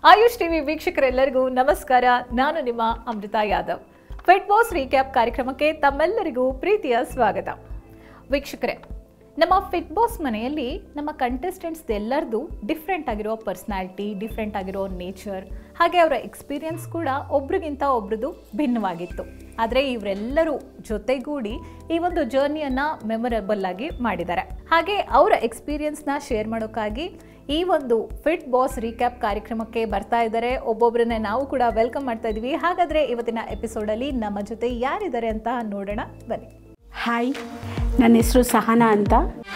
AYUSH TV ವೀಕ್ಷಕರೆಲ್ಲರಿಗೂ ನಮಸ್ಕಾರ ನಾನು ನಿಮ್ಮ Amrita Yadav Fit Boss recap ಕಾರ್ಯಕ್ರಮಕ್ಕೆ ತಮ್ಮೆಲ್ಲರಿಗೂ ಪ್ರೀತಿಯ ಸ್ವಾಗತ ವೀಕ್ಷಕರೇ ನಮ್ಮ ಫಿಟ್ ಬಾಸ್ ಮನೆಯಲ್ಲಿ ನಮ್ಮ ಕಂಟೆಸ್ಟೆಂಟ್ಸ್ ಎಲ್ಲರದು ಡಿಫ್ರೆಂಟ್ ಆಗಿರೋ ಪರ್ಸ್ನಾಲಿಟಿ ಡಿಫ್ರೆಂಟ್ ಆಗಿರೋ ನೇಚರ್ ಹಾಗೆ ಅವರ ಎಕ್ಸ್ಪೀರಿಯನ್ಸ್ ಕೂಡ ಒಬ್ರಿಗಿಂತ ಒಬ್ರದ್ದು ಭಿನ್ನವಾಗಿತ್ತು ಆದರೆ ಇವರೆಲ್ಲರೂ ಜೊತೆಗೂಡಿ ಈ ಒಂದು ಜರ್ನಿಯನ್ನು ಮೆಮೊರೇಬಲ್ ಆಗಿ ಮಾಡಿದ್ದಾರೆ ಹಾಗೆ ಅವರ ಎಕ್ಸ್ಪೀರಿಯನ್ಸ್ನ ಶೇರ್ ಮಾಡೋಕ್ಕಾಗಿ ಈ ಒಂದು ಫಿಟ್ ಬಾಸ್ ರೀಕ್ಯಾಪ್ ಕಾರ್ಯಕ್ರಮಕ್ಕೆ ಬರ್ತಾ ಇದ್ದಾರೆ ಒಬ್ಬೊಬ್ಬರನ್ನೇ ನಾವು ಕೂಡ ವೆಲ್ಕಮ್ ಮಾಡ್ತಾ ಇದೀವಿ ಹಾಗಾದ್ರೆ ಇವತ್ತಿನ ಎಪಿಸೋಡಲ್ಲಿ ನಮ್ಮ ಜೊತೆ ಯಾರಿದ್ದಾರೆ ಅಂತ ನೋಡೋಣ ಬನ್ನಿ ಹಾಯ್ ನನ್ನ ಹೆಸರು ಸಹನಾ ಅಂತ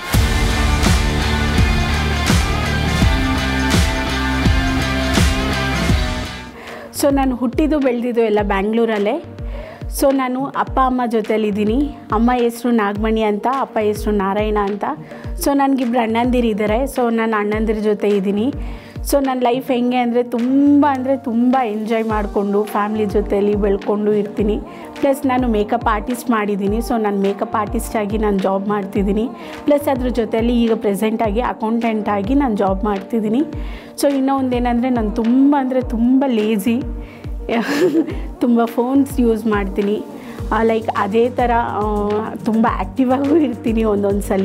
ಸೊ ನಾನು ಹುಟ್ಟಿದ್ದು ಬೆಳೆದಿದ್ದು ಎಲ್ಲ ಬ್ಯಾಂಗ್ಳೂರಲ್ಲೇ ಸೊ ನಾನು ಅಪ್ಪ ಅಮ್ಮ ಜೊತೆಲಿದ್ದೀನಿ ಅಮ್ಮ ಹೆಸರು ನಾಗಮಣಿ ಅಂತ ಅಪ್ಪ ಹೆಸರು ನಾರಾಯಣ ಅಂತ ಸೊ ನನಗಿಬ್ರು ಅಣ್ಣಂದಿರಿದ್ದಾರೆ ಸೊ ನಾನು ಅಣ್ಣಂದಿರ ಜೊತೆ ಇದ್ದೀನಿ ಸೊ ನನ್ನ ಲೈಫ್ ಹೆಂಗೆ ಅಂದರೆ ತುಂಬ ಅಂದರೆ ತುಂಬ ಎಂಜಾಯ್ ಮಾಡಿಕೊಂಡು ಫ್ಯಾಮ್ಲಿ ಜೊತೆಲಿ ಬೆಳ್ಕೊಂಡು ಇರ್ತೀನಿ ಪ್ಲಸ್ ನಾನು ಮೇಕಪ್ ಆರ್ಟಿಸ್ಟ್ ಮಾಡಿದ್ದೀನಿ ಸೊ ನಾನು ಮೇಕಪ್ ಆರ್ಟಿಸ್ಟ್ ಆಗಿ ನಾನು ಜಾಬ್ ಮಾಡ್ತಿದ್ದೀನಿ ಪ್ಲಸ್ ಅದ್ರ ಜೊತೆಲಿ ಈಗ ಪ್ರೆಸೆಂಟಾಗಿ ಅಕೌಂಟೆಂಟ್ ಆಗಿ ನಾನು ಜಾಬ್ ಮಾಡ್ತಿದ್ದೀನಿ ಸೊ ಇನ್ನೂ ಒಂದೇನೆಂದರೆ ನಾನು ತುಂಬ ಅಂದರೆ ತುಂಬ ಲೇಝಿ ತುಂಬ ಫೋನ್ಸ್ ಯೂಸ್ ಮಾಡ್ತೀನಿ ಲೈಕ್ ಅದೇ ಥರ ತುಂಬ ಆ್ಯಕ್ಟಿವ್ ಆಗೂ ಇರ್ತೀನಿ ಒಂದೊಂದು ಸಲ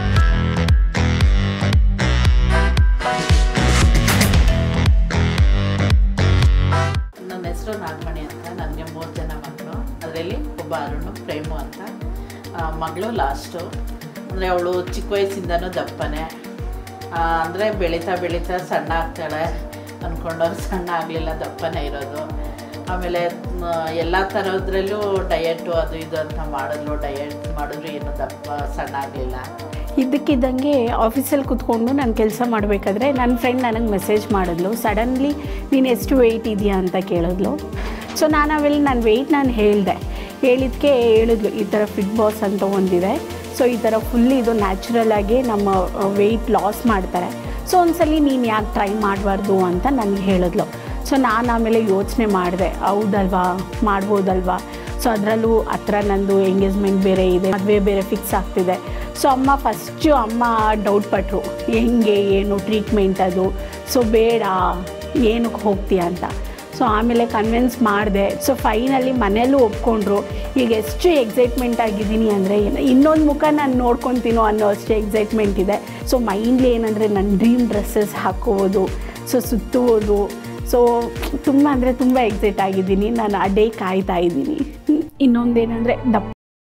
ನನ್ನ ಹೆಸರು ನಾಗಮಣಿ ಅಂತ ನನಗೆ ಮೂರು ಜನ ಮಕ್ಕಳು ಅದರಲ್ಲಿ ಒಬ್ಬ ಅರುಣ್ ಪ್ರೇಮು ಅಂತ ಆ, ಮಗಳು ಲಾಸ್ಟು ಅಂದರೆ ಅವಳು ಚಿಕ್ಕ ವಯಸ್ಸಿಂದನೂ ದಪ್ಪನೆ ಅಂದರೆ ಬೆಳೀತಾ ಬೆಳೀತಾ ಸಣ್ಣ ಆಗ್ತಾಳೆ ಅಂದ್ಕೊಂಡವ್ರು ಸಣ್ಣ ಆಗಲಿಲ್ಲ ದಪ್ಪನೇ ಇರೋದು ಆಮೇಲೆ ಎಲ್ಲ ಥರದ್ರಲ್ಲೂ ಡಯಟು ಅದು ಇದು ಅಂತ ಮಾಡಿದ್ಲು ಡಯಟ್ ಮಾಡಿದ್ರು ಏನು ದಪ್ಪ ಸಣ್ಣ ಆಗಲಿಲ್ಲ ಇದ್ದಕ್ಕಿದ್ದಂಗೆ ಆಫೀಸಲ್ಲಿ ಕುತ್ಕೊಂಡು ನಾನು ಕೆಲಸ ಮಾಡಬೇಕಾದ್ರೆ ನನ್ನ ಫ್ರೆಂಡ್ ನನಗೆ ಮೆಸೇಜ್ ಮಾಡಿದ್ಲು ಸಡನ್ಲಿ ನೀನು ಎಷ್ಟು ವೆಯ್ಟ್ ಇದೆಯಾ ಅಂತ ಕೇಳಿದ್ಲು ಸೊ ನಾನು ಅವೆಲ್ಲ ನನ್ನ ವೆಯ್ಟ್ ನಾನು ಹೇಳಿದೆ ಹೇಳಿದ್ಕೆ ಹೇಳಿದ್ಲು ಈ ಥರ ಫಿಟ್ ಬಾಸ್ ಅಂತ ಒಂದಿದೆ ಸೊ ಈ ಥರ ಫುಲ್ ಇದು ನ್ಯಾಚುರಲ್ ಆಗಿ ನಮ್ಮ ವೆಯ್ಟ್ ಲಾಸ್ ಮಾಡ್ತಾರೆ ಸೊ ಒಂದ್ಸಲಿ ನೀನು ಯಾಕೆ ಟ್ರೈ ಮಾಡಬಾರ್ದು ಅಂತ ನನಗೆ ಹೇಳಿದ್ಲು ಸೊ ನಾನು ಆಮೇಲೆ ಯೋಚನೆ ಮಾಡಿದೆ ಹೌದಲ್ವಾ ಮಾಡ್ಬೋದಲ್ವಾ ಸೊ ಅದರಲ್ಲೂ ಹತ್ರ ನಂದು ಎಂಗೇಜ್ಮೆಂಟ್ ಬೇರೆ ಇದೆ ಮದುವೆ ಬೇರೆ ಫಿಕ್ಸ್ ಆಗ್ತಿದೆ ಸೊ ಅಮ್ಮ ಫಸ್ಟು ಅಮ್ಮ ಡೌಟ್ ಪಟ್ಟರು ಹೆಂಗೆ ಏನು ಟ್ರೀಟ್ಮೆಂಟ್ ಅದು ಸೊ ಬೇಡ ಏನಕ್ಕೆ ಹೋಗ್ತೀಯ ಅಂತ ಸೊ ಆಮೇಲೆ ಕನ್ವಿನ್ಸ್ ಮಾಡಿದೆ ಸೊ ಫೈನಲಿ ಮನೆಯಲ್ಲೂ ಒಪ್ಕೊಂಡ್ರು ಈಗ ಎಷ್ಟು ಎಕ್ಸೈಟ್ಮೆಂಟ್ ಆಗಿದ್ದೀನಿ ಅಂದರೆ ಇನ್ನೊಂದು ಮುಖ ನಾನು ನೋಡ್ಕೊತೀನೋ ಅನ್ನೋ ಅಷ್ಟು ಎಕ್ಸೈಟ್ಮೆಂಟ್ ಇದೆ ಸೊ ಮೈಂಡ್ಲಿ ಏನಂದರೆ ನನ್ನ ಡ್ರೀಮ್ ಡ್ರೆಸ್ಸಸ್ ಹಾಕೋದು ಸೊ ಸುತ್ತುವುದು ಸೊ ತುಂಬ ಅಂದರೆ ತುಂಬ ಎಕ್ಸೈಟ್ ಆಗಿದ್ದೀನಿ ನಾನು ಆ ಡೇ ಕಾಯ್ತಾ ಇದ್ದೀನಿ ಇನ್ನೊಂದೇನೆಂದರೆ ದಪ್ಪ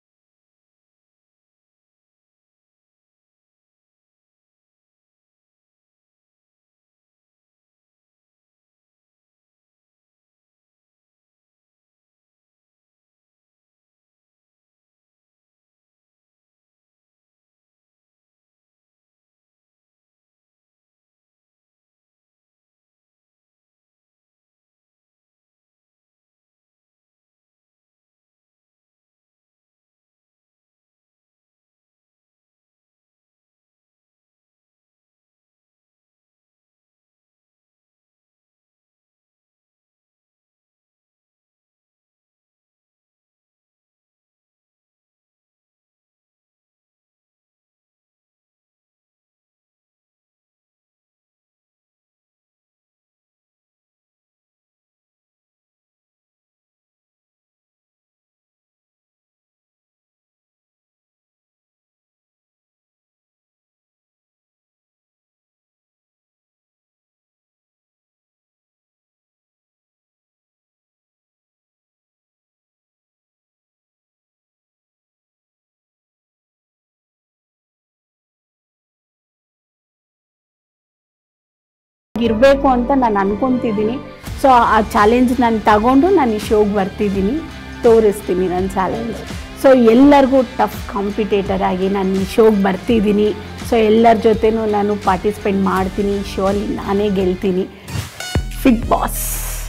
ಇರಬೇಕು ಅಂತ ನಾನು ಅನ್ಕೊತಿದ್ದೀನಿ ಸೊ ಆ ಚಾಲೆಂಜ್ ನಾನು ತಗೊಂಡು ನಾನು ಈ ಶೋಗೆ ಬರ್ತಿದ್ದೀನಿ ತೋರಿಸ್ತೀನಿ ನನ್ನ ಚಾಲೆಂಜ್ ಸೊ ಎಲ್ಲರಿಗೂ ಟಫ್ ಕಾಂಪಿಟೇಟರ್ ಆಗಿ ನಾನು ಈ ಶೋಗೆ ಬರ್ತಿದ್ದೀನಿ ಸೊ ಎಲ್ಲರ ಜೊತೆನೂ ನಾನು ಪಾರ್ಟಿಸಿಪೇಟ್ ಮಾಡ್ತೀನಿ ಈ ಶೋ ಅಲ್ಲಿ ನಾನೇ ಗೆಲ್ತೀನಿ ಫಿಟ್ ಬಾಸ್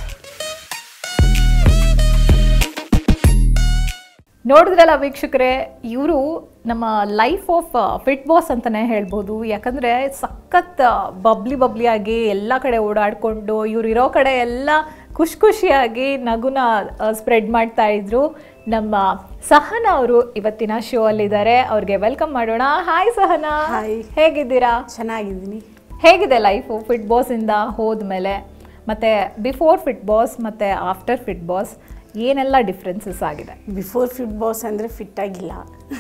ನೋಡಿದ್ರಲ್ಲ ವೀಕ್ಷಕರೇ ಇವರು ನಮ್ಮ ಲೈಫ್ ಆಫ್ ಫಿಟ್ ಬಾಸ್ ಅಂತಲೇ ಹೇಳ್ಬೋದು ಯಾಕಂದರೆ ಸಖತ್ ಬಬ್ಲಿ ಬಬ್ಲಿಯಾಗಿ ಎಲ್ಲ ಕಡೆ ಓಡಾಡಿಕೊಂಡು ಇವ್ರು ಇರೋ ಕಡೆ ಎಲ್ಲ ಖುಷಿ ಖುಷಿಯಾಗಿ ನಗುನ ಸ್ಪ್ರೆಡ್ ಮಾಡ್ತಾ ಇದ್ರು ನಮ್ಮ ಸಹನ ಅವರು ಇವತ್ತಿನ ಶೋ ಅಲ್ಲಿದ್ದಾರೆ ಅವ್ರಿಗೆ ವೆಲ್ಕಮ್ ಮಾಡೋಣ ಹಾಯ್ ಸಹನಾ Hi. ಹೇಗಿದ್ದೀರಾ ಚೆನ್ನಾಗಿದ್ದೀನಿ ಹೇಗಿದೆ ಲೈಫು ಫಿಟ್ ಬಾಸಿಂದ ಹೋದ್ಮೇಲೆ ಮತ್ತು ಬಿಫೋರ್ ಫಿಟ್ ಬಾಸ್ ಮತ್ತು ಆಫ್ಟರ್ ಫಿಟ್ ಬಾಸ್ ಏನೆಲ್ಲ ಡಿಫ್ರೆನ್ಸಸ್ ಆಗಿದೆ ಬಿಫೋರ್ ಫಿಟ್ ಬಾಸ್ ಅಂದರೆ ಫಿಟ್ ಆಗಿಲ್ಲ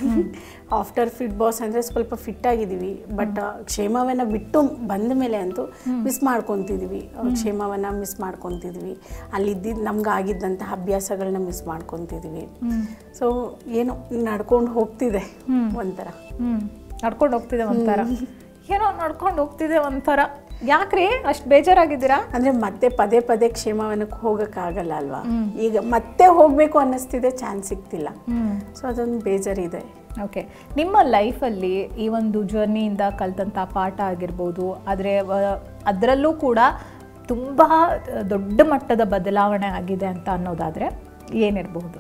ಆಫ್ಟರ್ ಫಿಟ್ ಬಾಸ್ ಅಂದರೆ ಸ್ವಲ್ಪ ಫಿಟ್ ಆಗಿದ್ದೀವಿ ಬಟ್ ಕ್ಷೇಮವನ್ನು ಬಿಟ್ಟು ಬಂದ ಮೇಲೆ ಅಂತೂ ಮಿಸ್ ಮಾಡ್ಕೊತಿದ್ವಿ ಕ್ಷೇಮವನ್ನು ಮಿಸ್ ಮಾಡ್ಕೊತಿದ್ವಿ ಅಲ್ಲಿದ್ದಿದ್ದು ನಮ್ಗೆ ಆಗಿದ್ದಂತಹ ಅಭ್ಯಾಸಗಳನ್ನ ಮಿಸ್ ಮಾಡ್ಕೊತಿದ್ವಿ ಸೊ ಏನೋ ನಡ್ಕೊಂಡು ಹೋಗ್ತಿದೆ ಒಂಥರ ಹ್ಞೂ ನಡ್ಕೊಂಡು ಹೋಗ್ತಿದೆ ಒಂಥರ ಏನೋ ನಡ್ಕೊಂಡು ಹೋಗ್ತಿದೆ ಒಂಥರ ಯಾಕ್ರಿ ಅಷ್ಟು ಬೇಜಾರಾಗಿದ್ದೀರಾ ಅಂದರೆ ಮತ್ತೆ ಪದೇ ಪದೇ ಕ್ಷೇಮವನಕ್ಕೆ ಹೋಗೋಕ್ಕಾಗಲ್ಲ ಅಲ್ವಾ ಈಗ ಮತ್ತೆ ಹೋಗಬೇಕು ಅನ್ನಿಸ್ತಿದೆ ಚಾನ್ಸ್ ಸಿಗ್ತಿಲ್ಲ ಸೊ ಅದೊಂದು ಬೇಜಾರಿದೆ ಓಕೆ ನಿಮ್ಮ ಲೈಫಲ್ಲಿ ಈ ಒಂದು ಜರ್ನಿಯಿಂದ ಕಲ್ತಂಥ ಪಾಠ ಆಗಿರ್ಬೋದು ಆದರೆ ಅದರಲ್ಲೂ ಕೂಡ ತುಂಬ ದೊಡ್ಡ ಮಟ್ಟದ ಬದಲಾವಣೆ ಆಗಿದೆ ಅಂತ ಅನ್ನೋದಾದರೆ ಏನಿರಬಹುದು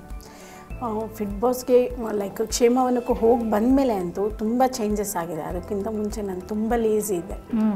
ಫಿಟ್ ಬಾಸ್ಗೆ ಲೈಕ್ ಕ್ಷೇಮವನಕ್ಕೆ ಹೋಗಿ ಬಂದಮೇಲೆ ಅಂತೂ ತುಂಬ ಚೇಂಜಸ್ ಆಗಿದೆ ಅದಕ್ಕಿಂತ ಮುಂಚೆ ನಾನು ತುಂಬ ಲೇಸಿ ಇದ್ದೆ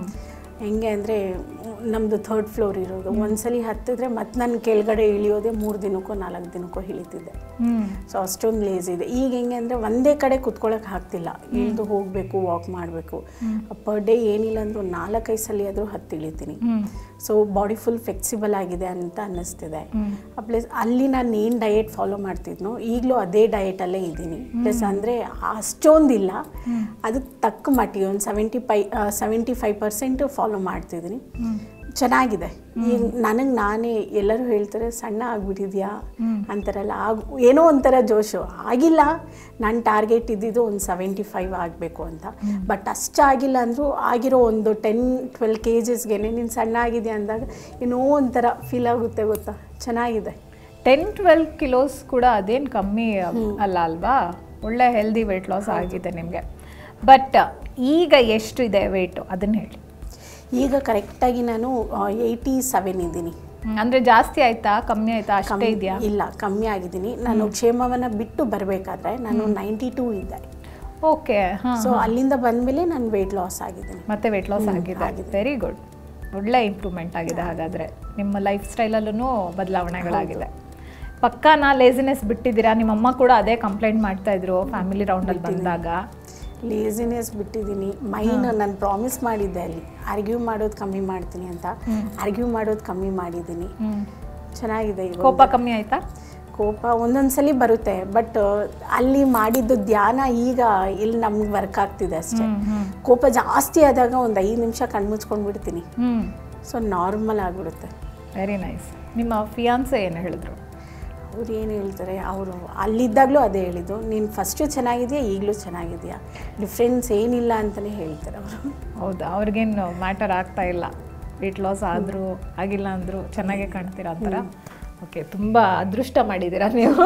ಹೆಂಗೆ ಅಂದರೆ ನಮ್ಮದು ಥರ್ಡ್ ಫ್ಲೋರ್ ಇರೋದು ಒಂದ್ಸಲಿ ಹತ್ತಿದ್ರೆ ಮತ್ತೆ ನಾನು ಕೆಳಗಡೆ ಇಳಿಯೋದೇ ಮೂರು ದಿನಕ್ಕೋ ನಾಲ್ಕು ದಿನಕ್ಕೋ ಇಳಿತಿದ್ದೆ ಹ್ಞೂ ಸೊ ಅಷ್ಟೊಂದು ಲೇಸ್ ಇದೆ ಈಗ ಹೆಂಗೆ ಅಂದರೆ ಒಂದೇ ಕಡೆ ಕುತ್ಕೊಳ್ಳೋಕೆ ಆಗ್ತಿಲ್ಲ ಇಳಿದು ಹೋಗಬೇಕು ವಾಕ್ ಮಾಡಬೇಕು ಪರ್ ಡೇ ಏನಿಲ್ಲ ಅಂದರೂ ನಾಲ್ಕೈದು ಸಲ ಆದರೂ ಹತ್ತಿ ಇಳಿತೀನಿ ಹ್ಞೂ ಸೊ ಬಾಡಿ ಫುಲ್ ಫ್ಲೆಕ್ಸಿಬಲ್ ಆಗಿದೆ ಅಂತ ಅನ್ನಿಸ್ತಿದೆ ಪ್ಲಸ್ ಅಲ್ಲಿ ನಾನು ಏನು ಡಯೆಟ್ ಫಾಲೋ ಮಾಡ್ತಿದ್ನೋ ಈಗಲೂ ಅದೇ ಡಯೆಟಲ್ಲೇ ಇದ್ದೀನಿ ಪ್ಲಸ್ ಅಂದರೆ ಅಷ್ಟೊಂದಿಲ್ಲ ಅದಕ್ಕೆ ತಕ್ಕ ಮಟ್ಟಿಗೆ ಒಂದು seventy five seventy five percent follow ಮಾಡ್ತಿದ್ದೀನಿ ಚೆನ್ನಾಗಿದೆ ಈಗ ನನಗೆ ನಾನೇ ಎಲ್ಲರೂ ಹೇಳ್ತಾರೆ ಸಣ್ಣ ಆಗ್ಬಿಟ್ಟಿದ್ಯಾ ಅಂತಾರಲ್ಲ ಆಗ ಏನೋ ಒಂಥರ ಜೋಶು ಆಗಿಲ್ಲ ನನ್ನ ಟಾರ್ಗೆಟ್ ಇದ್ದಿದ್ದು ಒಂದು ಸೆವೆಂಟಿ ಫೈವ್ ಆಗಬೇಕು ಅಂತ ಬಟ್ ಅಷ್ಟಾಗಿಲ್ಲ ಅಂದರೂ ಆಗಿರೋ ಒಂದು ಟೆನ್ ಟ್ವೆಲ್ ಕೆ ಜಿಸ್ಗೆ ನೀನು ಸಣ್ಣ ಆಗಿದೆಯಾ ಅಂದಾಗ ಏನೋ ಒಂಥರ ಫೀಲ್ ಆಗುತ್ತೆ ಗೊತ್ತಾ ಚೆನ್ನಾಗಿದೆ ಟೆನ್ ಟ್ವೆಲ್ ಕಿಲೋಸ್ ಕೂಡ ಅದೇನು ಕಮ್ಮಿ ಅಲ್ಲ ಅಲ್ವಾ ಒಳ್ಳೆ ಹೆಲ್ದಿ ವೆಯ್ಟ್ ಲಾಸ್ ಆಗಿದೆ ನಿಮಗೆ ಬಟ್ ಈಗ ಎಷ್ಟು ಇದೆ ವೆಯ್ಟು ಅದನ್ನು ಹೇಳಿ ಈಗ ಕರೆಕ್ಟಾಗಿ ನಾನು ಏಯ್ಟಿ ಸೆವೆನ್ ಇದ್ದೀನಿ ಹ್ಮ್, ಅಂದ್ರೆ ಜಾಸ್ತಿ ಆಯ್ತಾ ಕಮ್ಮಿ ಆಯ್ತಾ ಅಷ್ಟೇ ಕಮ್ಮಿ- ಇದೆಯಾ ಇಲ್ಲ ಕಮ್ಮಿ ಆಗಿದ್ದೀನಿ ನಾನು ಕ್ಷೇಮವನ್ನು ಬಿಟ್ಟು ಬರಬೇಕಾದ್ರೆ ನಾನು ನೈಂಟಿ ಟೂ ಇದ್ದೆ ಓಕೆ ಹಾಂ ಸೊ ಅಲ್ಲಿಂದ ಬಂದಮೇಲೆ ನಾನು ವೆಯ್ಟ್ ಲಾಸ್ ಆಗಿದ್ದೀನಿ ಮತ್ತೆ ವೆಯ್ಟ್ ಲಾಸ್ ಹ್ಮ್, ಆಗಿದೆ ಆಗಿದೆ. ವೆರಿ ಗುಡ್ ಒಳ್ಳೆ ಇಂಪ್ರೂವ್ಮೆಂಟ್ ಆಗಿದೆ ಹಾಗಾದ್ರೆ ನಿಮ್ಮ ಲೈಫ್ ಸ್ಟೈಲಲ್ಲೂ ಬದಲಾವಣೆಗಳಾಗಿದೆ ಪಕ್ಕಾ ನಾ ಲೇಸಿನೆಸ್ ಬಿಟ್ಟಿದ್ದೀರಾ ನಿಮ್ಮಮ್ಮ ಕೂಡ ಅದೇ ಕಂಪ್ಲೇಂಟ್ ಮಾಡ್ತಾ ಇದ್ರು ಫ್ಯಾಮಿಲಿ ರೌಂಡಲ್ಲಿ ಬಂದಾಗ ಲೇಸಿನೆಸ್ ಬಿಟ್ಟಿದ್ದೀನಿ ಮೈನ್ ನಾನು ಪ್ರಾಮಿಸ್ ಮಾಡಿದ್ದೆ ಅಲ್ಲಿ ಆರ್ಗ್ಯೂ ಮಾಡೋದು ಕಮ್ಮಿ ಮಾಡ್ತೀನಿ ಅಂತ ಆರ್ಗ್ಯೂ ಮಾಡೋದು ಕಮ್ಮಿ ಮಾಡಿದ್ದೀನಿ ಹ್ಮ್. ಚೆನ್ನಾಗಿದೆ ಈಗ ಕೋಪ ಕಮ್ಮಿ ಆಯ್ತಾ ಕೋಪ ಒಂದೊಂದ್ಸಲಿ ಬರುತ್ತೆ ಬಟ್ ಅಲ್ಲಿ ಮಾಡಿದ್ದು ಧ್ಯಾನ ಈಗ ಇಲ್ಲಿ ನಮ್ಗೆ ವರ್ಕ್ ಆಗ್ತಿದೆ ಅಷ್ಟೇ ಹ್ಮ್, ಹ್ಮ್. ಕೋಪ ಜಾಸ್ತಿ ಆದಾಗ ಒಂದು ಐದು ನಿಮಿಷ ಕಣ್ಮುಚ್ಕೊಂಡು ಬಿಡ್ತೀನಿ ಹ್ಮ್ ಸೊ ನಾರ್ಮಲ್ ಆಗಿಬಿಡುತ್ತೆ ವೆರಿ ನೈಸ್ ನಿಮ್ಮ ಫಿಯಾನ್ಸೆ ಏನು ಹೇಳಿದ್ರು ಅವ್ರು ಏನು ಹೇಳ್ತಾರೆ ಅವರು ಅಲ್ಲಿದ್ದಾಗಲೂ ಅದೇ ಹೇಳಿದ್ದು ನೀನು ಫಸ್ಟು ಚೆನ್ನಾಗಿದೆಯಾ ಈಗಲೂ ಚೆನ್ನಾಗಿದೆಯಾ ಡಿಫ್ರೆನ್ಸ್ ಏನಿಲ್ಲ ಅಂತಲೇ ಹೇಳ್ತಾರೆ ಅವರು ಹೌದಾ ಅವ್ರಿಗೇನು ಮ್ಯಾಟರ್ ಆಗ್ತಾ ಇಲ್ಲ ವೆಯ್ಟ್ ಲಾಸ್ ಆದರೂ ಆಗಿಲ್ಲ ಅಂದರೂ ಚೆನ್ನಾಗೇ ಕಾಣ್ತೀರಾ ಅಂತಾರ ಓಕೆ ತುಂಬ ಅದೃಷ್ಟ ಮಾಡಿದ್ದೀರಾ ನೀವು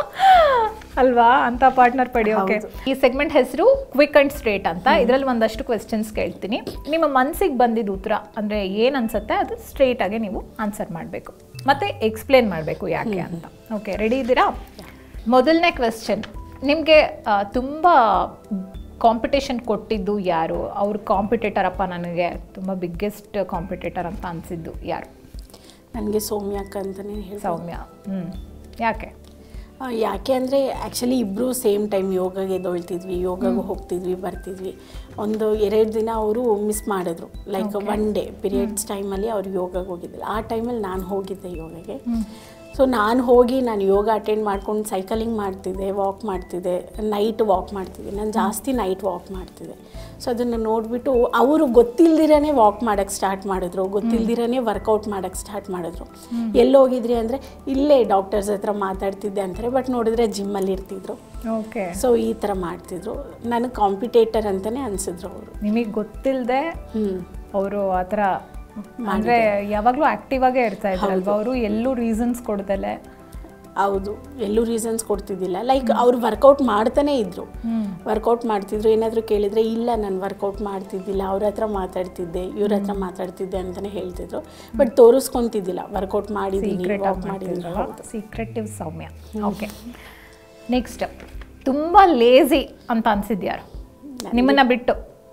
ಅಲ್ವಾ ಅಂತ ಪಾರ್ಟ್ನರ್ ಪಡೆಯೋಕೆ ಈ ಸೆಗ್ಮೆಂಟ್ ಹೆಸರು ಕ್ವಿಕ್ ಅಂಡ್ ಸ್ಟ್ರೇಟ್ ಅಂತ ಇದರಲ್ಲಿ ಒಂದಷ್ಟು ಕ್ವೆಶನ್ಸ್ ಕೇಳ್ತೀನಿ ನಿಮ್ಮ ಮನಸ್ಸಿಗೆ ಬಂದಿದ್ದ ಉತ್ತರ ಅಂದರೆ ಏನು ಅನ್ಸುತ್ತೆ ಅದು ಸ್ಟ್ರೇಟ್ ಆಗಿ ನೀವು ಆನ್ಸರ್ ಮಾಡಬೇಕು ಮತ್ತೆ ಎಕ್ಸ್ಪ್ಲೇನ್ ಮಾಡಬೇಕು ಯಾಕೆ ಅಂತ ಓಕೆ ರೆಡಿ ಇದ್ದೀರಾ ಮೊದಲನೇ ಕ್ವೆಶ್ಚನ್ ನಿಮಗೆ ತುಂಬ ಕಾಂಪಿಟೇಷನ್ ಕೊಟ್ಟಿದ್ದು ಯಾರು ಅವ್ರ ಕಾಂಪಿಟೇಟರ್ ಅಪ್ಪ ನನಗೆ ತುಂಬ ಬಿಗ್ಗೆಸ್ಟ್ ಕಾಂಪಿಟೇಟರ್ ಅಂತ ಅನಿಸಿದ್ದು ಯಾರು ನನಗೆ ಸೌಮ್ಯಕ್ಕ ಅಂತಲೇ ಹೇಳಿ ಸೌಮ್ಯ ಹ್ಞೂ ಯಾಕೆ ಯಾಕೆ ಅಂದರೆ ಆ್ಯಕ್ಚುಲಿ ಇಬ್ಬರು ಸೇಮ್ ಟೈಮ್ ಯೋಗಗೆ ಎದ್ದೊಳ್ತಿದ್ವಿ ಯೋಗಗೆ ಹೋಗ್ತಿದ್ವಿ ಬರ್ತಿದ್ವಿ ಒಂದು ಎರಡು ದಿನ ಅವರು ಮಿಸ್ ಮಾಡಿದ್ರು ಲೈಕ್ ಒನ್ ಡೇ ಪೀರಿಯಡ್ಸ್ ಟೈಮಲ್ಲಿ ಅವ್ರು ಯೋಗಗೆ ಹೋಗಿದ್ದಿಲ್ಲ ಆ ಟೈಮಲ್ಲಿ ನಾನು ಹೋಗಿದ್ದೆ ಯೋಗಗೆ ಸೊ ನಾನು ಹೋಗಿ ನಾನು ಯೋಗ ಅಟೆಂಡ್ ಮಾಡ್ಕೊಂಡು ಸೈಕಲಿಂಗ್ ಮಾಡ್ತಿದ್ದೆ ವಾಕ್ ಮಾಡ್ತಿದ್ದೆ ನೈಟ್ ವಾಕ್ ಮಾಡ್ತಿದ್ದೆ ನಾನು ಜಾಸ್ತಿ ನೈಟ್ ವಾಕ್ ಮಾಡ್ತಿದ್ದೆ ಸೊ ಅದನ್ನು ನೋಡಿಬಿಟ್ಟು ಅವರು ಗೊತ್ತಿಲ್ದಿರೇ ವಾಕ್ ಮಾಡೋಕ್ಕೆ ಸ್ಟಾರ್ಟ್ ಮಾಡಿದ್ರು ಗೊತ್ತಿಲ್ದಿರೇ ವರ್ಕೌಟ್ ಮಾಡೋಕ್ಕೆ ಸ್ಟಾರ್ಟ್ ಮಾಡಿದ್ರು ಎಲ್ಲಿ ಹೋಗಿದ್ರಿ ಅಂದರೆ ಇಲ್ಲೇ ಡಾಕ್ಟರ್ಸ್ ಹತ್ರ ಮಾತಾಡ್ತಿದ್ದೆ ಅಂತಾರೆ ಬಟ್ ನೋಡಿದ್ರೆ ಜಿಮ್ಮಲ್ಲಿ ಇರ್ತಿದ್ರು ಓಕೆ ಸೊ ಈ ಥರ ಮಾಡ್ತಿದ್ರು ನನಗೆ ಕಾಂಪಿಟೇಟರ್ ಅಂತಲೇ ಅನಿಸಿದ್ರು ಅವರು ನಿಮಗೆ ಗೊತ್ತಿಲ್ಲದೆ ಹ್ಞೂ ಅವರು ಆ ಥರ ಅಂದರೆ ಯಾವಾಗಲೂ ಆ್ಯಕ್ಟಿವ್ ಆಗೇ ಇರ್ತಾ ಇದ್ರಲ್ವ ಅವರು ಎಲ್ಲೂ ರೀಸನ್ಸ್ ಕೊಡ್ದಲೆ ಹೌದು ಎಲ್ಲೂ ರೀಸನ್ಸ್ ಕೊಡ್ತಿದ್ದಿಲ್ಲ ಲೈಕ್ ಅವ್ರು ವರ್ಕೌಟ್ ಮಾಡ್ತಾನೆ ಇದ್ರು ವರ್ಕೌಟ್ ಮಾಡ್ತಿದ್ರು ಏನಾದರೂ ಕೇಳಿದರೆ ಇಲ್ಲ ನಾನು ವರ್ಕೌಟ್ ಮಾಡ್ತಿದ್ದಿಲ್ಲ ಅವ್ರ ಹತ್ರ ಮಾತಾಡ್ತಿದ್ದೆ ಇವ್ರ ಹತ್ರ ಮಾತಾಡ್ತಿದ್ದೆ ಅಂತಲೇ ಹೇಳ್ತಿದ್ರು ಬಟ್ ತೋರಿಸ್ಕೊಂತಿದ್ದಿಲ್ಲ ವರ್ಕೌಟ್ ಮಾಡಿದ್ದೀನಿ ಸೀಕ್ರೆಟ್ ವಾಕ್ ಮಾಡಿದ್ದೀನಿ ಹೌದು ಸೀಕ್ರೆಟಿವ್ ಸೌಮ್ಯ ಓಕೆ ನೆಕ್ಸ್ಟ್ ತುಂಬ ಲೇಜಿ ಅಂತ ಅನ್ಸಿದ್ಯಾರು ನಿಮ್ಮನ್ನ ಬಿಟ್ಟು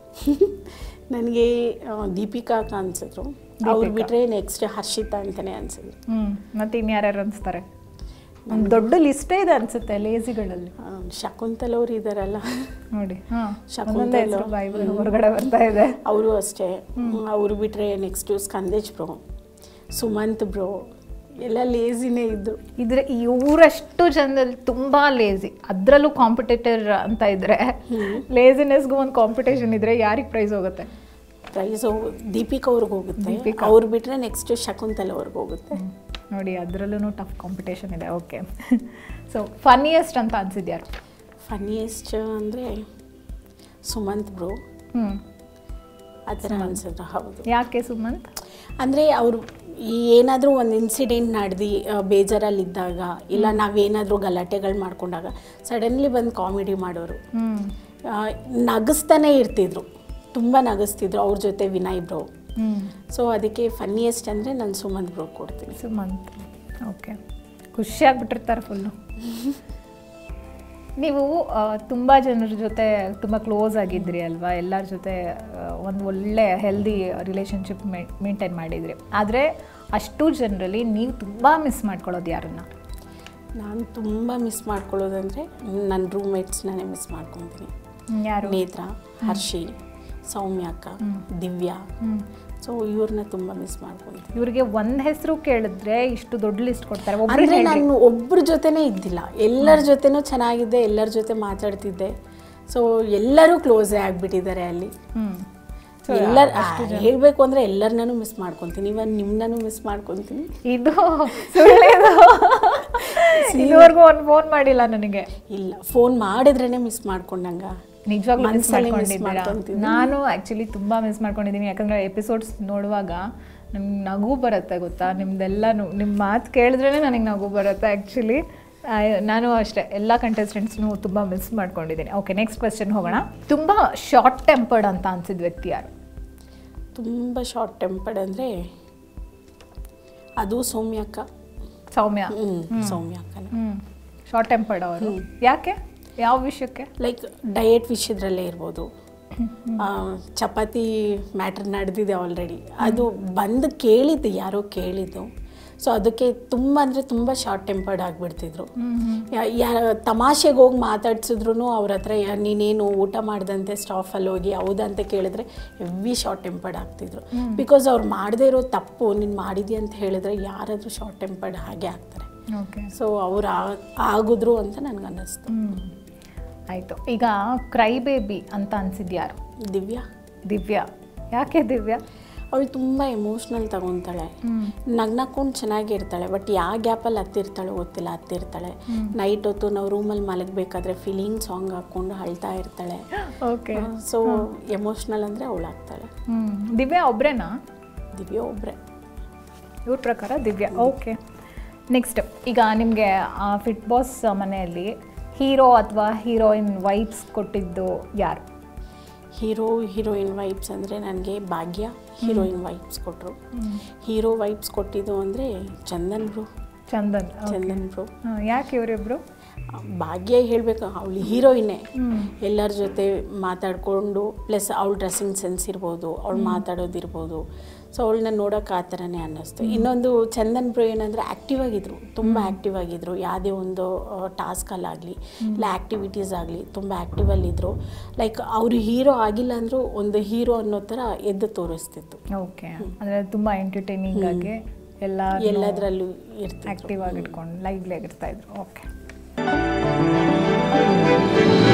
ನನಗೆ ದೀಪಿಕಾ ಅಕ್ಕ ಅನ್ಸಿದ್ರು ಅವ್ರು ಬಿಟ್ಟರೆ ನೆಕ್ಸ್ಟ್ ಹರ್ಷಿತಾ ಅಂತಲೇ ಅನ್ಸಿದ್ರು ಹ್ಞೂ ಮತ್ತೆ ಇನ್ಯಾರ್ಯಾರು ಅನಿಸ್ತಾರೆ ಒಂದು ದೊಡ್ಡ ಲಿಸ್ಟೇ ಇದೆ ಅನ್ಸುತ್ತೆ ಲೇಜಿಗಳಲ್ಲಿ ಆ, ಶಕುಂತಲ್ ಅವ್ರು ಇದ್ದಾರಲ್ಲ ನೋಡಿ ಹಾಂ ಶಕುಂತಲ. ಒಂದೊಂದೇ ಹೆಸರು ಬಾಯಿ ಹೊರಗಡೆ ಬರ್ತಾ ಇದೆ ಅವರು ಅಷ್ಟೇ ಅವರು ಬಿಟ್ಟರೆ next Skandesh bro Sumanth bro ಎಲ್ಲ ಲೇಸಿನೇ ಇದ್ದರು ಇದ್ರೆ ಇವರಷ್ಟು ಜನದಲ್ಲಿ ತುಂಬಾ ಲೇಜಿ ಅದರಲ್ಲೂ ಕಾಂಪಿಟೇಟರ್ ಅಂತ ಇದ್ರೆ ಲೇಸಿನೆಸ್ಗೂ ಒಂದು ಕಾಂಪಿಟೇಷನ್ ಇದ್ರೆ ಯಾರಿಗೆ ಪ್ರೈಸ್ ಹೋಗುತ್ತೆ ಪ್ರೈಸ್ ಹೋಗು ದೀಪಿಕಾ ಅವ್ರಿಗೆ ಹೋಗುತ್ತೆ ದೀಪಿಕಾ. ಅವ್ರು ಬಿಟ್ಟರೆ ನೆಕ್ಸ್ಟ್ ಶಕುಂತಲ ಅವ್ರಿಗೆ ಹೋಗುತ್ತೆ ನೋಡಿ ಅದರಲ್ಲೂ ಟಫ್ ಕಾಂಪಿಟೇಷನ್ ಇದೆ ಓಕೆ ಸೊ ಫನ್ನಿಯೆಸ್ಟ್ ಅಂತ ಅನ್ಸಿದ್ಯಾರು ಫನ್ನಿಯೆಸ್ಟ್ ಅಂದರೆ ಸುಮಂತ್ ಬ್ರೋ ಹ್ಞೂ ಆ ಥರ ಅನ್ಸಿದ್ರು ಹೌದು ಯಾಕೆ ಸುಮಂತ್ ಅಂದರೆ ಅವರು ಏನಾದರೂ ಒಂದು ಇನ್ಸಿಡೆಂಟ್ ನಡೆದು ಬೇಜಾರಲ್ಲಿದ್ದಾಗ ಇಲ್ಲ ನಾವೇನಾದರೂ ಗಲಾಟೆಗಳು ಮಾಡ್ಕೊಂಡಾಗ ಸಡನ್ಲಿ ಬಂದು ಕಾಮಿಡಿ ಮಾಡೋರು ಹ್ಞೂ ಆ, ನಗಿಸ್ತಾನೆ ಇರ್ತಿದ್ರು ತುಂಬ ನಗಿಸ್ತಿದ್ರು ಅವ್ರ ಜೊತೆ ವಿನಯ್ ಬ್ರೋ ಹ್ಞೂ ಸೊ ಅದಕ್ಕೆ ಫನ್ನಿಯೆಸ್ಟ್ ಅಂದರೆ ನಾನು ಸುಮಂತ್ ಬ್ರೋ ಕೊಡ್ತೀನಿ ಸುಮಂತ್ ಓಕೆ ಖುಷಿ ಆಗ್ಬಿಟ್ಟಿರ್ತಾರೆ ಫುಲ್ಲು ನೀವು ಆ, ತುಂಬ ಜನರ ಜೊತೆ ತುಂಬ ಕ್ಲೋಸ್ ಆಗಿದ್ರಿ ಅಲ್ವಾ ಎಲ್ಲರ ಜೊತೆ ಒಂದು ಒಳ್ಳೆ ಹೆಲ್ದಿ ರಿಲೇಷನ್ಶಿಪ್ ಮೇಂಟೈನ್ ಮಾಡಿದ್ರಿ ಆದರೆ ಅಷ್ಟು ಜನರಲ್ಲಿ ನೀವು ತುಂಬ ಮಿಸ್ ಮಾಡ್ಕೊಳ್ಳೋದು ಯಾರನ್ನ ನಾನು ತುಂಬ ಮಿಸ್ ಮಾಡ್ಕೊಳ್ಳೋದಂದರೆ ನನ್ನ ರೂಮ್ಮೇಟ್ಸ್ನೇ ಮಿಸ್ ಮಾಡ್ಕೊತೀನಿ ಯಾರು ನೇತ್ರ ಹರ್ಷಿ ಸೌಮ್ಯ ಅಕ್ಕ ದಿವ್ಯಾ ಹ್ಮ್. ಸೊ ಇವ್ರನ್ನ ತುಂಬ ಮಿಸ್ ಮಾಡ್ಕೊತೀನಿ ಇವ್ರಿಗೆ ಒಂದು ಹೆಸರು ಕೇಳಿದ್ರೆ ಇಷ್ಟು ದೊಡ್ಡ ಲಿಸ್ಟ್ ಕೊಡ್ತಾರೆ ಅಂದರೆ ಒಬ್ಬರು ನಾನು ಒಬ್ಬರ ಜೊತೆನೇ ಇದ್ದಿಲ್ಲ ಎಲ್ಲರ ಜೊತೆನೂ ಚೆನ್ನಾಗಿದ್ದೆ ಎಲ್ಲರ ಜೊತೆ ಮಾತಾಡ್ತಿದ್ದೆ ಸೊ ಎಲ್ಲರೂ ಕ್ಲೋಸೇ ಆಗಿಬಿಟ್ಟಿದ್ದಾರೆ ಅಲ್ಲಿ ಹ್ಞೂ ಎಲ್ಲರ ಹೇಳಬೇಕು ಅಂದರೆ ಎಲ್ಲರನ್ನೂ ಮಿಸ್ ಮಾಡ್ಕೊತೀನಿ ಇವನ್ ನಿಮ್ಮನ್ನೂ ಮಿಸ್ ಮಾಡ್ಕೊತೀನಿ ಇದು ಸುಳ್ಳೇದು ಇದುವರೆಗೂ ಒಂದು ಫೋನ್ ಮಾಡಿಲ್ಲ ನನಗೆ ಇಲ್ಲ ಫೋನ್ ಮಾಡಿದ್ರೇ ಮಿಸ್ ಮಾಡ್ಕೊಂಡಂಗ ನಿಜವಾಗ್ಲೂ ಮಿಸ್ ಮನ್ಸಲ್ಲಿ miss ಮಾಡ್ಕೊಂಡಿದ್ದೀರಾ ಮಾಡ್ಕೊಂತೀನಿ. ನಾನು ಆ್ಯಕ್ಚುಲಿ ತುಂಬ ಮಿಸ್ ಮಾಡ್ಕೊಂಡಿದ್ದೀನಿ ಯಾಕಂದರೆ ಎಪಿಸೋಡ್ಸ್ ನೋಡುವಾಗ ನಮ್ಗೆ ನಗು ಬರುತ್ತೆ ಗೊತ್ತಾ ನಿಮ್ದೆಲ್ಲನೂ ನಿಮ್ಮ ಮಾತು ಕೇಳಿದ್ರೇ ನನಗೆ ನಗು ಬರುತ್ತೆ ಆ್ಯಕ್ಚುಲಿ ನಾನು ಅಷ್ಟೇ ಎಲ್ಲ ಕಂಟೆಸ್ಟೆಂಟ್ಸ್ನು ತುಂಬ ಮಿಸ್ ಮಾಡ್ಕೊಂಡಿದ್ದೀನಿ ಓಕೆ ನೆಕ್ಸ್ಟ್ ಕ್ವೆಶನ್ ಹೋಗೋಣ ತುಂಬ ಶಾರ್ಟ್ ಟೆಂಪರ್ಡ್ ಅಂತ ಅನ್ಸಿದ ವ್ಯಕ್ತಿ ಯಾರು ತುಂಬ ಶಾರ್ಟ್ ಟೆಂಪರ್ಡ್ ಅಂದರೆ ಅದು ಸೌಮ್ಯ ಅಕ್ಕ ಸೌಮ್ಯ ಹ್ಞೂ ಸೌಮ್ಯ ಅಕ್ಕನೇ ಹ್ಞೂ ಶಾರ್ಟ್ ಟೆಂಪರ್ಡ್ ಅವರು ಯಾಕೆ ಯಾವ ವಿಷಯಕ್ಕೆ ಲೈಕ್ ಡಯಟ್ ವಿಷಯದ್ರಲ್ಲೇ ಇರ್ಬೋದು ಆ, ಚಪಾತಿ ಮ್ಯಾಟ್ರ್ ನಡೆದಿದೆ ಆಲ್ರೆಡಿ ಅದು ಬಂದು ಕೇಳಿದ್ದು ಯಾರೋ ಕೇಳಿದ್ದು ಸೊ ಅದಕ್ಕೆ ತುಂಬ ಅಂದರೆ ತುಂಬ ಶಾರ್ಟ್ ಟೆಂಪರ್ಡ್ ಆಗಿಬಿಡ್ತಿದ್ರು ಯಾ ತಮಾಷೆಗೆ ಹೋಗಿ ಮಾತಾಡ್ಸಿದ್ರು ಅವ್ರ ಹತ್ರ ಯಾ- ನೀನೇನು ಊಟ ಮಾಡ್ದಂತೆ ಸ್ಟಾಫಲ್ಲಿ ಹೋಗಿ ಹೌದಾ ಅಂತ ಕೇಳಿದ್ರೆ ಹೆವಿ ಶಾರ್ಟ್ ಟೆಂಪರ್ಡ್ ಆಗ್ತಿದ್ರು ಬಿಕಾಸ್ ಅವ್ರು ಮಾಡದೇ ಇರೋ ತಪ್ಪು ನೀನು ಮಾಡಿದ್ಯಾ ಅಂತ ಹೇಳಿದ್ರೆ ಯಾರಾದರೂ ಶಾರ್ಟ್ ಟೆಂಪರ್ಡ್ ಹಾಗೆ ಆಗ್ತಾರೆ ಓಕೆ ಸೊ ಅವ್ರು ಆಗಿದ್ರು ಅಂತ ನನಗೆ ಅನ್ನಿಸ್ತು ಆಯಿತು ಈಗ ಕ್ರೈ ಬೇಬಿ ಅಂತ ಅನ್ಸಿದ್ಯಾರು ದಿವ್ಯಾ ದಿವ್ಯಾ ಯಾಕೆ ದಿವ್ಯಾ ಅವಳು ತುಂಬ ಎಮೋಷ್ನಲ್ ತಗೊತಾಳೆ ನಗ್ನಕೊಂಡು ಚೆನ್ನಾಗಿರ್ತಾಳೆ ಬಟ್ ಯಾವ ಗ್ಯಾಪಲ್ಲಿ ಹತ್ತಿರ್ತಾಳೆ ಗೊತ್ತಿಲ್ಲ ಹತ್ತಿರ್ತಾಳೆ ನೈಟ್ ಹೊತ್ತು ನಾವು ರೂಮಲ್ಲಿ ಮಲಗಬೇಕಾದ್ರೆ ಫೀಲಿಂಗ್ ಸಾಂಗ್ ಹಾಕ್ಕೊಂಡು ಅಳ್ತಾ ಇರ್ತಾಳೆ ಓಕೆ ಸೊ ಎಮೋಷ್ನಲ್ ಅಂದರೆ ಅವಳಾಗ್ತಾಳೆ ಹ್ಮ್ ದಿವ್ಯಾ ಒಬ್ರೇನಾ ದಿವ್ಯಾ ಒಬ್ಬರೇ ಇವ್ರ ಪ್ರಕಾರ ದಿವ್ಯಾ ಓಕೆ ನೆಕ್ಸ್ಟ್ ಈಗ ನಿಮಗೆ ಫಿಟ್ ಬಾಸ್ ಮನೆಯಲ್ಲಿ ಹೀರೋ ಅಥವಾ ಹೀರೋಯಿನ್ ವೈಬ್ಸ್ ಕೊಟ್ಟಿದ್ದು ಯಾರು ಹೀರೋ ಹೀರೋಯಿನ್ ವೈಬ್ಸ್ ಅಂದರೆ ನನಗೆ ಭಾಗ್ಯ ಹೀರೋಯಿನ್ ವೈಬ್ಸ್ ಕೊಟ್ಟರು ಹೀರೋ ವೈಬ್ಸ್ ಕೊಟ್ಟಿದ್ದು ಅಂದರೆ ಚಂದನ್ ಬ್ರೋ ಚಂದನ್ ಚಂದನ್ ಬ್ರೋ ಹಾ, ಯಾಕೆ ಇವರಿಬ್ರು ಭಾಗ್ಯ ಹೇಳಬೇಕು ಅವಳು ಹೀರೋಯಿನ್ನೇ ಎಲ್ಲರ ಜೊತೆ ಮಾತಾಡಿಕೊಂಡು ಪ್ಲಸ್ ಅವಳ ಡ್ರೆಸ್ಸಿಂಗ್ ಸೆನ್ಸ್ ಇರ್ಬೋದು ಅವಳು ಮಾತಾಡೋದಿರ್ಬೋದು ಸೊ ಅವಳನ್ನ ನೋಡೋಕೆ ಆ ಥರನೇ ಅನ್ನಿಸ್ತು ಇನ್ನೊಂದು ಚಂದನ್ ಬ್ರೋ ಏನಂದರೆ ಆ್ಯಕ್ಟಿವ್ ಆಗಿದ್ರು ತುಂಬ ಆ್ಯಕ್ಟಿವ್ ಆಗಿದ್ರು ಯಾವುದೇ ಒಂದು ಟಾಸ್ಕಲ್ಲಾಗಲಿ ಇಲ್ಲ ಆ್ಯಕ್ಟಿವಿಟೀಸ್ ಆಗಲಿ ತುಂಬ ಆ್ಯಕ್ಟಿವಲ್ಲಿದ್ದರು ಲೈಕ್ ಅವರು ಹೀರೋ ಆಗಿಲ್ಲ ಅಂದರೂ ಒಂದು ಹೀರೋ ಅನ್ನೋ ಥರ ಎದ್ದು ತೋರಿಸ್ತಿತ್ತು ಓಕೆ ಅಂದರೆ ತುಂಬ ಎಂಟರ್ಟೈನಿಂಗ್ ಆಗಿ ಎಲ್ಲ ಎಲ್ಲದರಲ್ಲೂ ಇರ್ತಿತ್ತು ಆ್ಯಕ್ಟಿವ್ ಆಗಿ ಇಟ್ಕೊಂಡು ಲೈವ್ಲಿ ಆಗಿರ್ತಾ ಇದ್ರು ಓಕೆ